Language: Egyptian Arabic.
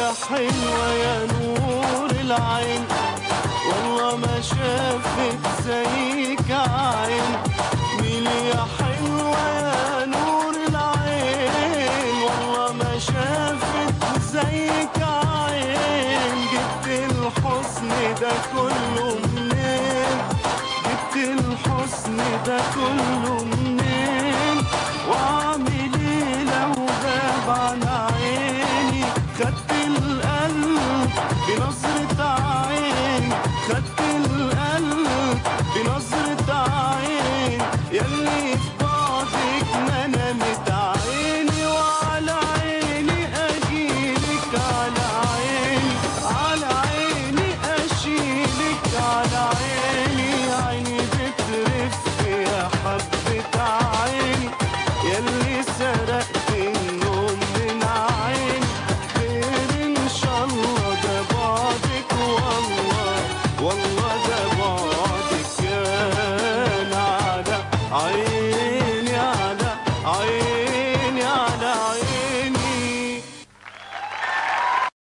يا حلوة يا نور العين والله ما شافت زيك عين مين يا حلوة يا نور العين والله ما شافت زيك عين جبت الحسن ده كله منين جبت الحسن ده كله منين واعمل ايه لو غاب عن عيني خدت